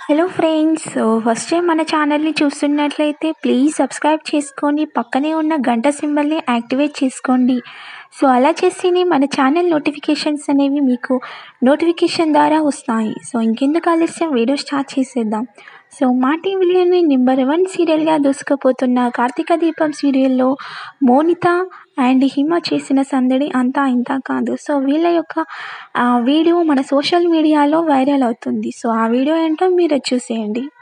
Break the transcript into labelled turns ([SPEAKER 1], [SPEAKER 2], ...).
[SPEAKER 1] hello friends so first time మన ఛానల్ని చూస్తున్నట్లయితే ప్లీజ్ సబ్స్క్రైబ్ చేసుకొని పక్కనే ఉన్న గంట సింబల్ని యాక్టివేట్ చేసుకోండి సో అలా చేస్తేనే మన ఛానల్ నోటిఫికేషన్స్ అనేవి మీకు నోటిఫికేషన్ ద్వారా వస్తాయి సో ఇంకెందుకు ఆలస్యం వీడియో స్టార్ట్ చేసేద్దాం సో మా టీవీలోని నెంబర్ వన్ సీరియల్గా దూసుకుపోతున్న కార్తీక దీపం సీరియల్లో మోనిత అండ్ హిమ చేసిన సందడి అంతా ఇంత కాదు సో వీళ్ళ యొక్క ఆ వీడియో మన సోషల్ మీడియాలో వైరల్ అవుతుంది సో ఆ వీడియో ఏంటో మీరు చూసేయండి